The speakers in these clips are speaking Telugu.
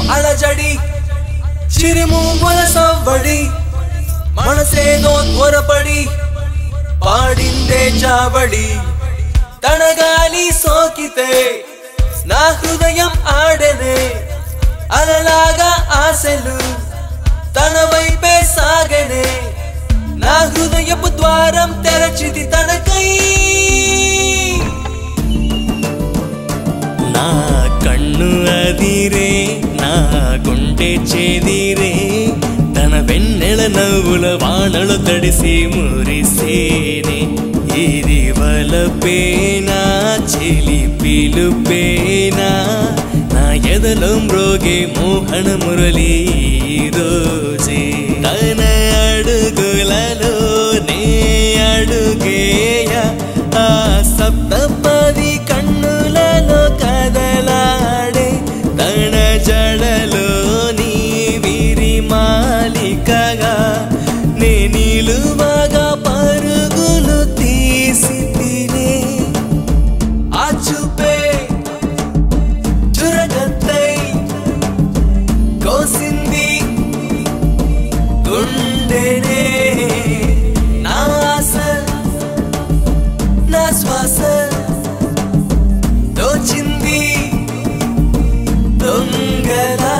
అలజడి చిరుమూగుల సవ్వడి మనసేదో త్వరపడి పాడిందే చావడి తన గాలి సోకితే నా హృదయం ఆడనే అలలాగా ఆశలు తన వైపే సాగనే నా హృదయపు ద్వారం తెరచిది తనకై నా కన్ను అదిరే నా గుండె చెదిరే తన వెన్నెల నవ్వుల వానలు తడిసి మురిసేనే ఇది వలపేనా చెలి పిలుపేనా నా ఎదలో మ్రోగే మోహన మురళి ఈ రోజే తన అడుగులలో నే అడుగేయ ఆ సప్తపది కన్నులలో కదలాడే తన జడలో నీ విరి మాలికగా నే నిలువగా పరుగులు తీసి తినే ఆ చూపే చురగత్తై కోసింది గుండెనే నా ఆశ నా శ్వాస దోచింది దొంగలా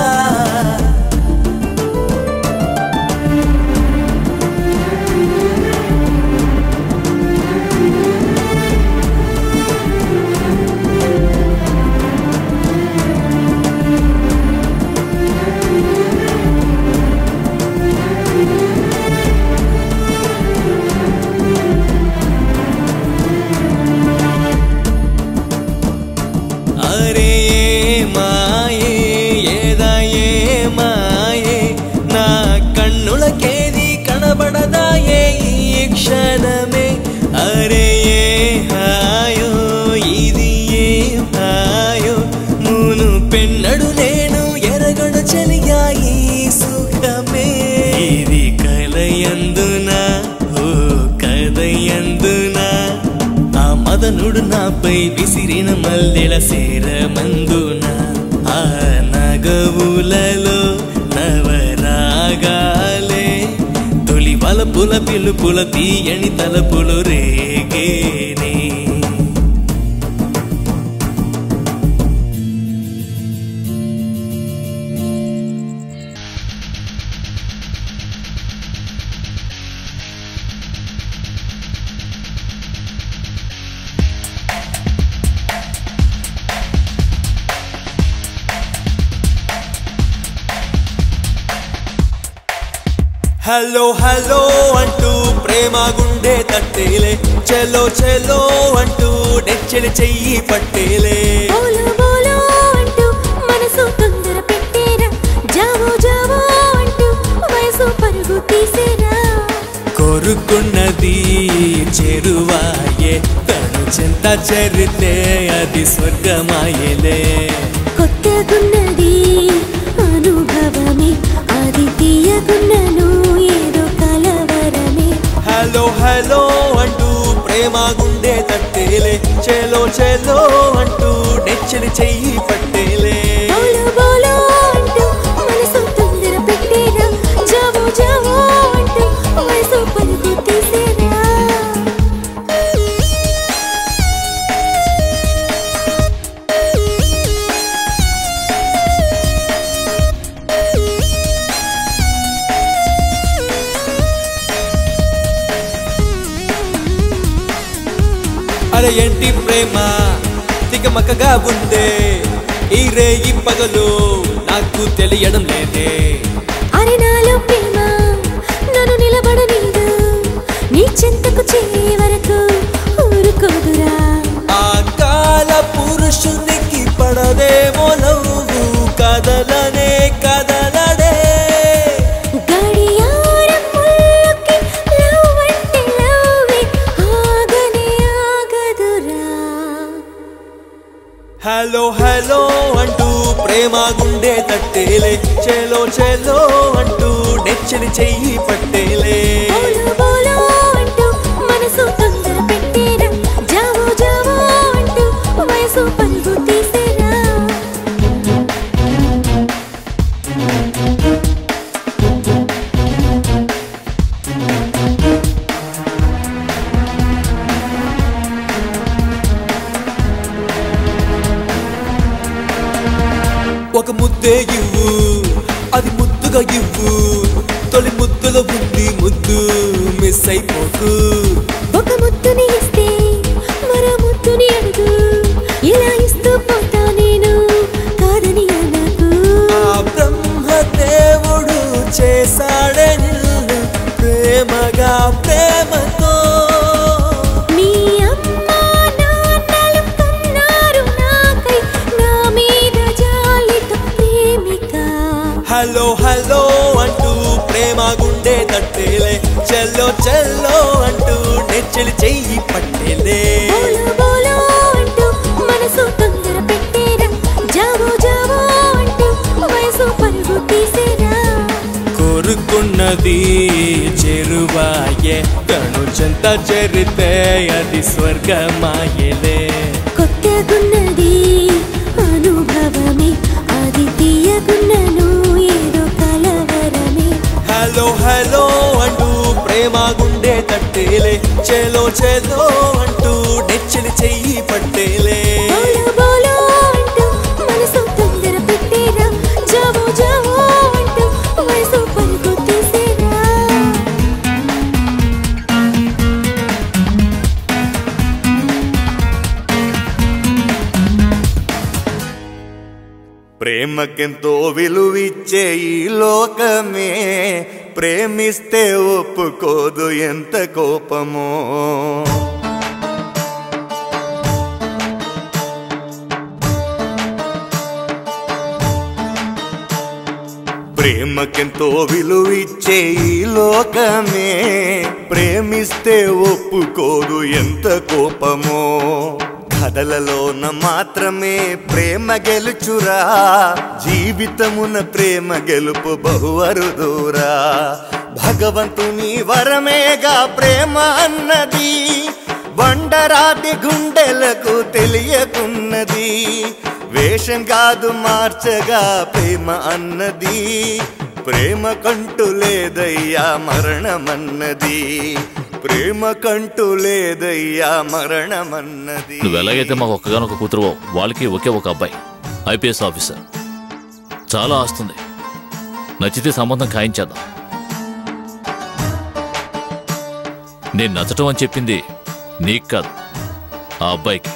అరే ఏ మాయే ఏదా ఏ మాయే నా కన్నులకేది కనబడదాయే ఈ క్షణమే అరే ఏ హాయో ఇది ఏ హాయో మూను పెన్నడు నేను ఎరగడు చలిగా ఈ సుఖమే ఇది కలయందునా ఓ కదయందునా ఆ మదనుడు నాపై విసిరిన మల్లెల సేరమందున ఆ నగవులలో నవరాగాలే తొలి వలపుల పిలుపుల తీయని తలపులు రేగేనే హలో హలో అంటూ ప్రేమ గుండె తట్టేలే చెలో చెలో అంటూ నెచ్చలి చెయ్యి పట్టేలే బోలో బోలో అంటూ మనసు తొందర పెట్టేరా జావో జావో అంటూ వయసు పరుగు తీసేరా కోరుకున్నది చెరువాయే తను చింత చరితే అది స్వర్గమాయలే కొత్తగున్నది అనుభవమే అది తీయకున్నను ఏదో కలవరమే హలో హలో అంటూ ప్రేమ గుండె తట్టేలే చెలో చెలో అంటూ నెచ్చలి చెయ్యి పట్టేలే బోలో బోలో అంటూ మనసు తొందర పెట్టేరా జావో జావో అంటూ వయసు పరుగు తీసేరా అరే ఏంటి ప్రేమ తికమకగా ఉందే ఈ రేయి పగలు నాకు తెలియడం లేదే అరే నాలో ప్రేమ నన్ను నిలబడనీదు నీ చెంతకు చేరే వరకు ఊరుకోదురా ఆ కాల పురుషునికి పడదేమో నవ్వు కదలనే కదలడే గడియారం ముళ్ళకి లవ్ అంటే లవ్వే ఆగనే ఆగదురా హలో హలో అంటూ ప్రేమ గుండె తట్టేలే చెలో చెలో అంటూ నెచ్చని చెయ్యి పట్టేలే బోలో బోలో అంటూ మనసు తొందర పెట్టేరా జావో జావో అంటూ వయసు పరుగు తీసేరా ఒక ముద్దే ఇవ్వు అది ముద్దుగా ఇవ్వు తొలి ముద్దులో ఉంది ముద్దు మిస్ అయిపోకు ఒక ముద్దుని ఇస్తే మరో ముద్దుని అడుగు ఇలా ఇస్తూ పోతా నేను కాదని అనకు ఆ బ్రహ్మదేవుడు చేశాడే నిన్ను ప్రేమగా ప్రేమతో మీ అమ్మ నాన్నలు కన్నారు నాకై నా మీద జాలితో ప్రేమిక హలో హలో అంటూ ప్రేమ గుండె తట్టేలే చెల్లో చెల్లో అంటూ నెచ్చలి చెయ్యి పట్టేలే బోలో బోలో అంటూ మనసు తొందర పెట్టేరా జావో జావో అంటూ వయసు పరుగు తీసేరా కోరుకున్నది చెరువాయే తను చెంత చేరితే అది స్వర్గమాయలే కొత్తగున్నది అనుభవమే అది తీయగున్నను ఏదో కలవరమే హలో హలో అంటూ ప్రేమ గుండె తట్టేలే చెలో చెలో అంటూ నెచ్చలి చెయ్యి పట్టేలే బోలో బోలో అంటూ మనసు తొందర పెట్టేరా జావో జావో అంటూ వయసు పరుగు తీసేరా ప్రేమకెంతో విలువిచ్చే ఈ లోకమే ప్రేమిస్తే ఒప్పుకోదు ఎంత కోపమో ప్రేమకెంతో విలువిచ్చే ఈ లోకమే ప్రేమిస్తే ఒప్పుకోదు ఎంత కోపమో కథలలోన మాత్రమే ప్రేమ గెలుచురా జీవితమున ప్రేమ గెలుపు బహువరుదూరా భగవంతుని వరమేగా ప్రేమ అన్నది బండరాతి గుండెలకు తెలియకున్నది వేషం కాదు మార్చగా ప్రేమ అన్నది ప్రేమ కంటూ లేదయ్యా మరణమన్నది ప్రేమ కంటూ లేదయ్యా మరణమన్నది నువ్వు ఎలాగైతే మాకు ఒక్కగానొక కూతురువో వాళ్ళకి ఒకే ఒక అబ్బాయి ఐపీఎస్ ఆఫీసర్ చాలా ఆస్తుంది నచ్చితే సంబంధం ఖాయించేద్దాం నేను నచ్చటం అని చెప్పింది నీకు కాదు ఆ అబ్బాయికి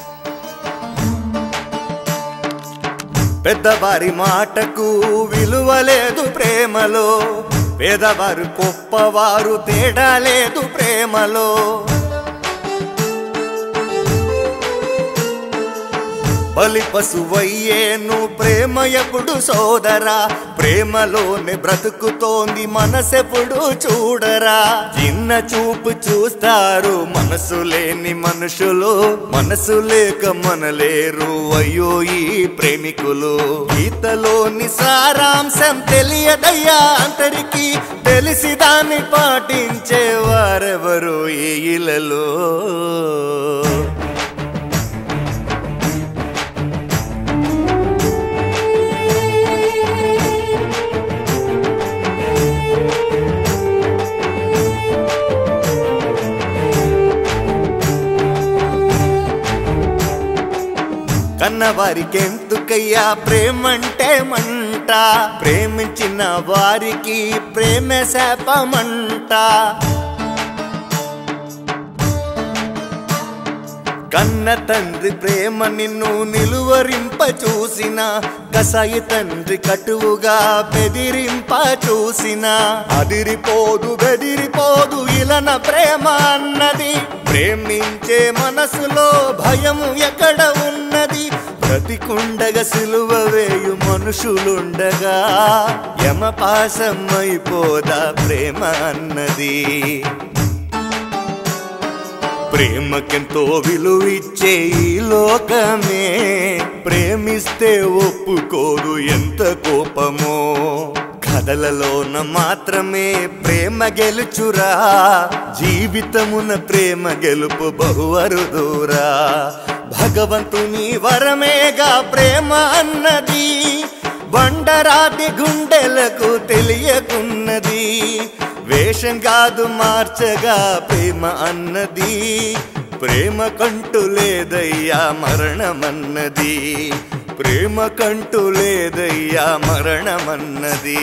పెద్దవారి మాటకు విలువ లేదు ప్రేమలో పేదవారు గొప్పవారు తేడా లేదు ప్రేమలో బలి పశువయ్యేను ప్రేమ ఎప్పుడు సోదరా ప్రేమలోనే బ్రతుకుతోంది మనసెప్పుడు చూడరా చిన్న చూపు చూస్తారు మనసు లేని మనుషులు మనసు లేక మనలేరు అయ్యో ఈ ప్రేమికులు గీతలోని సారాంశం తెలియదయ్యా అందరికీ తెలిసి దాన్ని పాటించే వారెవరు ఈ ఇలలో కన్నవారికెందుకయ్యా ప్రేమంటే మంట ప్రేమించిన వారికి ప్రేమ శాపమంట కన్న తండ్రి ప్రేమ నిన్ను నిలువరింప చూసిన కసాయి తండ్రి కటువుగా బెదిరింప చూసిన అదిరిపోదు బెదిరిపోదు ఇలన ప్రేమ అన్నది ప్రేమించే మనసులో భయం ఎక్కడ ఉన్నది బ్రతికుండగా సిలువ వేయు మనుషులుండగా యమపాసం అయిపోదా ప్రేమ అన్నది ప్రేమకెంతో విలువిచ్చే ఈ లోకమే ప్రేమిస్తే ఒప్పుకోదు ఎంత కోపమో కథలలోన మాత్రమే ప్రేమ గెలుచురా జీవితమున ప్రేమ గెలుపు బహువరుదూరా భగవంతుని వరమేగా ప్రేమ అన్నది బండరాతి గుండెలకు తెలియకున్నది వేషం కాదు మార్చగా ప్రేమ అన్నది ప్రేమ కంటూ లేదయ్యా మరణమన్నది ప్రేమ కంటూ లేదయ్యా మరణమన్నది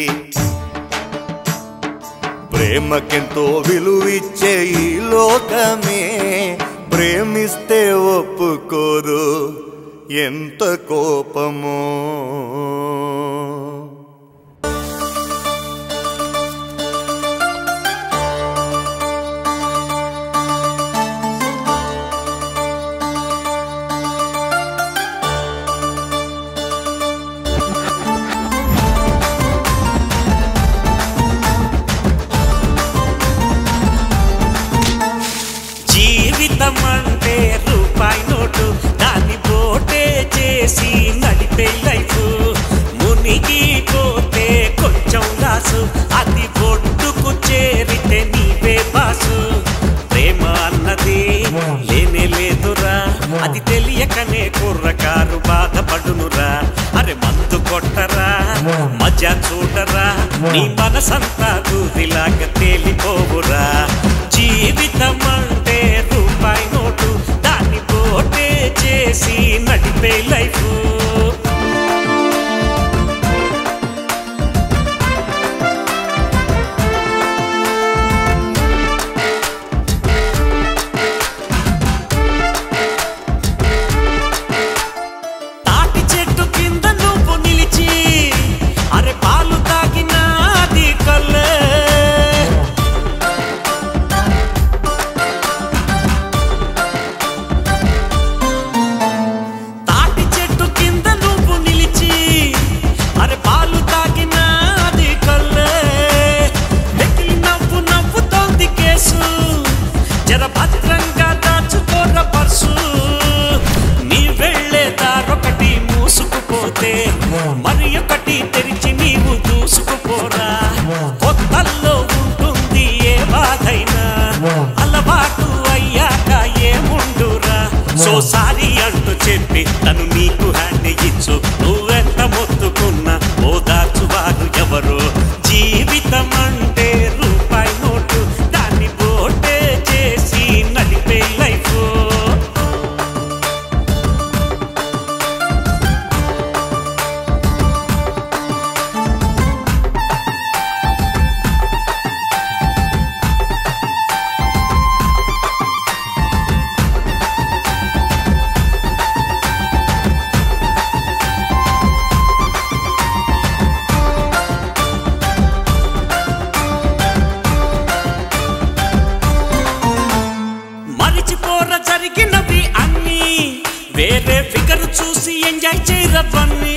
ప్రేమకెంతో విలువిచ్చే ఈ లోకమే ప్రేమిస్తే ఒప్పుకోదు ఎంత కోపమో జీవితం అంటే రూపాయి నోటు దాన్ని పోటే చేసి నడిపే లైఫ్ మునిగి పోతే కొంచెం లాసు అది ఒడ్డుకు చేరితే నీవే బాసు ప్రేమ అన్నది లేనే లేదురా అది తెలియకనే కుర్రకారు బాధపడునురా అరే మందు కొట్టరా మజా చూడరా నీ మనసంతా దూదిలాగా తేలిపోవురా జీవితం అంటే రూపాయి నోటు దాన్ని పోటే చేసి నడిపే లైఫ్ తాటి చెట్టు కింద నువ్వు నిలిచి అరే పాలు తాగినాది కల్లే తాటి చెట్టు కింద నువ్వు నిలిచి అరే పాలు తాగినాది కల్లే వెకిలి నవ్వు నవ్వుతోంది కేసు జర భద్రంగా దాచుకోర పర్సు నీ వెళ్ళే దారొకటి మూసుకుపోతే మరి ఒకటి తెరిచి నీవు దూసుకుపోరా కొత్తల్లో ఉంటుంది ఏ బాధైనా అలవాటు అయ్యాక ఏముండురా సో సారీ అంటూ చెప్పి తను నీకు హ్యాండ్ ఇచ్చు నువ్వెంత మొత్తుకున్నా ఓదార్చువారు ఎవరు జీవితం అంటే రూపాయి నోటు దాన్ని పోటే చేసి నడిపే లైఫ్ మరిచిపోర జరిగినవి అన్ని వేరే ఫిగర్ చూసి ఎంజాయ్ చేయరవన్నీ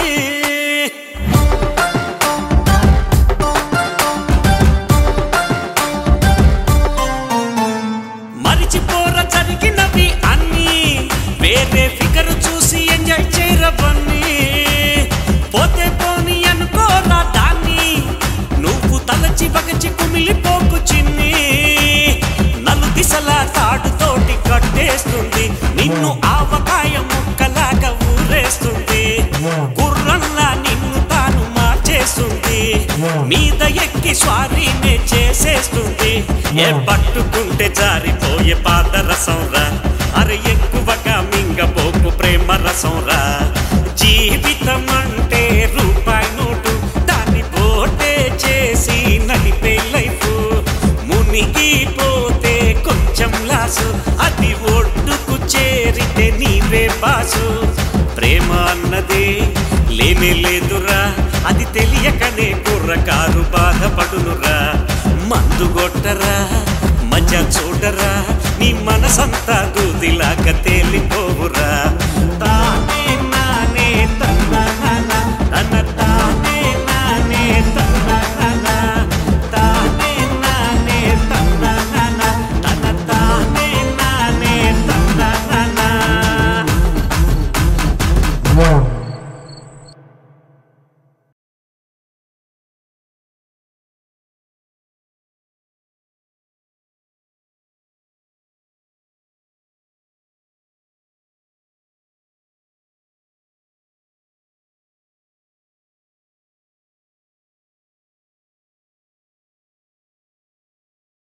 మరిచిపోర జరిగినవి అన్ని వేరే ఫిగర్ చూసి ఎంజాయ్ చేయరవన్నీ పోతే పోని అనుకోరా దాన్ని నువ్వు తలచి బగచి కుమిలిపోకు చిన్ని నలు దిశలా తాడుతోటి కట్టేస్తుంది నిన్ను ఆవకాయ ముక్కలాగా ఊరేస్తుంది గుర్రంలా నిన్ను తాను మార్చేస్తుంది మీద ఎక్కి స్వారీనే చేసేస్తుంది ఏ పట్టుకుంటే జారిపోయే పాత రసంరా అరే ఎక్కువగా మింగపోకు ప్రేమ రసంరా జీవితం అంటే రూపాయి నోటు దాన్ని పోటే చేసి నడిపే లైఫ్ మునిగిపోతే కొంచెం లాసు అది ఒడ్డుకు చేరితే నీవే బాసు ప్రేమ అన్నది లేనే లేదురా అది తెలియకనే కుర్రకారు బాధపడునురా మందు కొట్టరా మజా చూడరా నీ మనసంతా దూదిలాగా తేలిపోవురా తా